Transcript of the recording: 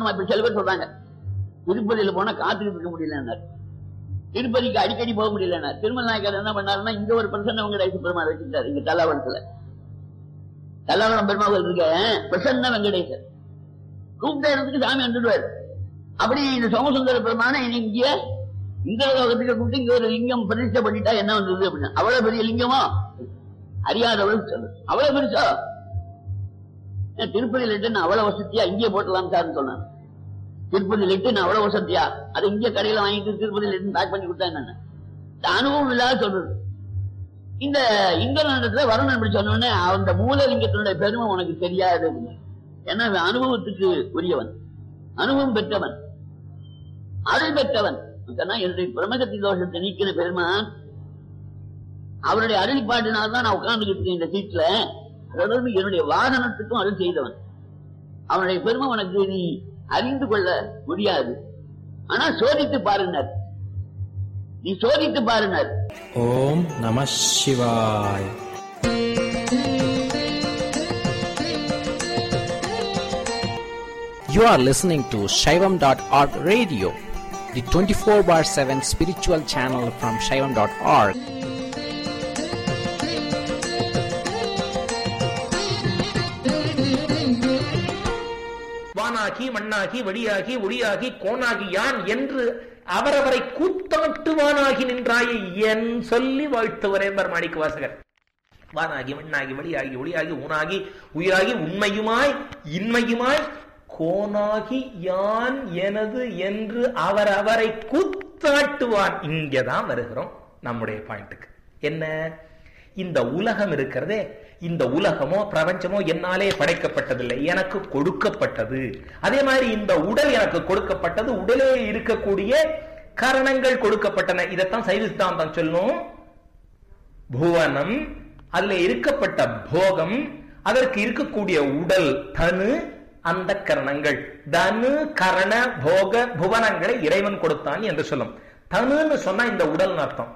போலாமா இப்ப சில பேர் சொல்றாங்க திருப்பதியில போனா காத்துக்கிட்டு இருக்க முடியலன்னாரு திருப்பதிக்கு அடிக்கடி போக முடியலன்னா திருமல் நாயக்கர் என்ன பண்ணாருன்னா இங்க ஒரு பிரசன்ன வெங்கடேச பெருமாள் வச்சுட்டாரு இங்க தல்லாவரத்துல தல்லாவரம் பெருமாள் இருக்க பிரசன்ன வெங்கடேசர் கூப்பிட்ட இடத்துக்கு சாமி வந்துடுவார் அப்படி இந்த சோமசுந்தர பெருமான இங்க இந்த லோகத்துக்கு கூப்பிட்டு இங்க ஒரு லிங்கம் பிரதிஷ்டை பண்ணிட்டா என்ன வந்தது அப்படின்னா அவ்வளவு பெரிய லிங்கமா அறியாதவளுக்கு சொல்லு அவ்வளவு பெருசா ஏன் திருப்பதி லெட்டு அவ்வளவு வசதியா இங்கே போட்டலாம் சார்னு சொன்னாங்க திருப்பதி லெட்டு அவ்வளவு வசதியா அதை இங்க கடையில வாங்கிட்டு திருப்பதி லெட்டு பேக் பண்ணி கொடுத்தா என்ன இந்த அனுபவம் இல்லாத சொல்றது இந்த இங்கிலாந்துல வருணன் இப்படி சொன்னோடனே அந்த மூலலிங்கத்தினுடைய பெருமை உனக்கு தெரியாது அப்படின்னு. ஏன்னா அவன் அனுபவத்துக்கு உரியவன் அனுபவம் பெற்றவன் அருள் பெற்றவன் சொன்னா என்னுடைய பிரமகத்தி தோஷத்தை நீக்கிற பெருமான் அவருடைய அருள் பாட்டினால்தான் நான் உட்கார்ந்துகிட்டு இருக்கேன் இந்த சீட்ல அதோடு என்னுடைய வாகனத்துக்கும் அருள் செய்தவன் அவனுடைய பெருமை உனக்கு நீ அறிந்து கொள்ள முடியாது ஆனா சோதித்து பாருனர் நீ சோதித்து பாருனர் ஓம் நம சிவாய் You are listening to Shaivam.org radio, the 24 bar 7 spiritual channel from Shaivam.org. வானாகி மண்ணாகி வழியாகி ஒளியாகி கோனாகி யான் என்று அவரவரை கூத்தமிட்டுவானாகி நின்றாயே என் சொல்லி வாழ்த்துவரே மாணிக்க வாசகர் வானாகி மண்ணாகி வழியாகி ஒளியாகி ஊனாகி உயிராகி உண்மையுமாய் இன்மையுமாய் கோனாகி யான் எனது என்று அவர் அவரை கூத்தாட்டுவான் இங்கதான் வருகிறோம் நம்முடைய பாயிண்ட்டுக்கு என்ன இந்த உலகம் இருக்கிறதே இந்த உலகமோ பிரபஞ்சமோ என்னாலே படைக்கப்பட்டதில்லை எனக்கு கொடுக்கப்பட்டது அதே மாதிரி இந்த உடல் எனக்கு கொடுக்கப்பட்டது உடலே இருக்கக்கூடிய காரணங்கள் கொடுக்கப்பட்டன இதைத்தான் சைவ சித்தாந்தம் சொல்லும் புவனம் அதுல இருக்கப்பட்ட போகம் அதற்கு இருக்கக்கூடிய உடல் தனு அந்த கரணங்கள் தனு கரண போக புவனங்களை இறைவன் கொடுத்தான் என்று சொல்லும் தனுன்னு சொன்னா இந்த உடல் அர்த்தம்